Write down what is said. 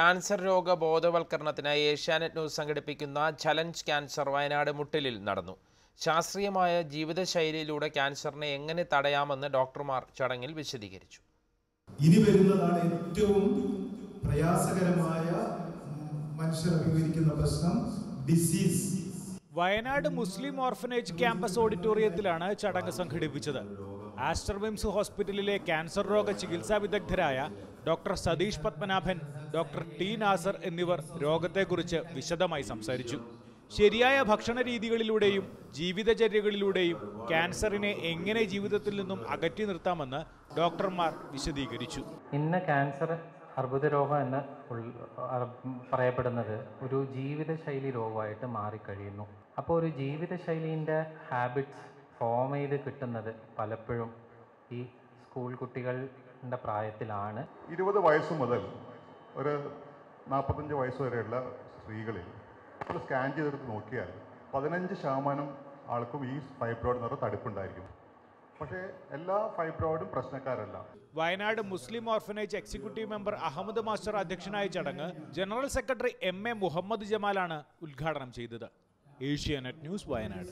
cancer രോഗ ബോധവൽക്കരണത്തിന് Asianet news സംഘടിപ്പിക്കുന്ന ചലഞ്ച് ക്യാൻസർ വയനാട് മുട്ടിലിൽ നടന്നു ശാസ്ത്രീയമായ ജീവിതശൈലിയിലൂടെ ക്യാൻസറിനെ എങ്ങനെ തടയാമെന്ന് ഡോക്ടർമാർ ചടങ്ങിൽ വിശദീകരിച്ചു ഇനി വരുന്നതാണ് ഏറ്റവും പ്രയാസകരമായ ഉം, മനുഷ്യർ അഭിമുഖീകരിക്കുന്ന പ്രശ്നം disease Wayanad Muslim orphanage campus ഓഡിറ്റോറിയത്തിലാണ് ചടങ്ങ് സംഘടിപ്പിച്ചത് ആസ്റ്റർ വിംസ് ഹോസ്പിറ്റലിലെ ക്യാൻസർ രോഗ ചികിത്സാ വിദഗ്ധരായ doctor Satheesh Padmanabhan doctor T Nasar എന്നിവർ രോഗത്തെക്കുറിച്ച് വിശദമായി സംസാരിച്ചു ശരിയായ ഭക്ഷണ രീതികളിലൂടെയും ജീവിതചര്യകളിലൂടെയും ക്യാൻസറിനെ എങ്ങനെ ജീവിതത്തിൽ നിന്നും അകറ്റി നിർത്താമെന്ന് ഡോക്ടർമാർ വിശദീകരിച്ചു ഇന്ന് ക്യാൻസർ അർബുദ രോഗം എന്ന് ഉൾ- അർ- പറയപ്പെടുന്നത് ഒരു ജീവിതശൈലി രോഗമായിട്ട് മാറിക്കഴിയുന്നു അപ്പോൾ ഒരു ജീവിതശൈലീൻ്റെ ഹാബിറ്റ്സ് ഫോം ചെയ്ത് കിട്ടുന്നത് പലപ്പോഴും ഈ സ്കൂൾ കുട്ടികളുടെ പ്രായത്തിലാണ് ഇരുപത് വയസ്സ് മുതൽ ഒരു നാൽപ്പത്തഞ്ച് വയസ്സ് വരെയുള്ള സ്ത്രീകളിൽ നമ്മൾ സ്കാൻ ചെയ്തെടുത്ത് നോക്കിയാൽ പതിനഞ്ച് ശതമാനം ആൾക്കും ഈ ഫൈബ്രോയിഡ് എന്ന് പറഞ്ഞ തടുപ്പുണ്ടായിരിക്കും പക്ഷേ എല്ലാ ഫൈബ്രോയിഡും പ്രശ്നക്കാരല്ല Wayanad Muslim orphanage executive member Ahammed master അധ്യക്ഷനായ ചടങ്ങ് general secretary M A Muhammad ജമാലാണ് ഉദ്ഘാടനം ചെയ്തത് ഏഷ്യാനെറ്റ് ന്യൂസ് വയനാട്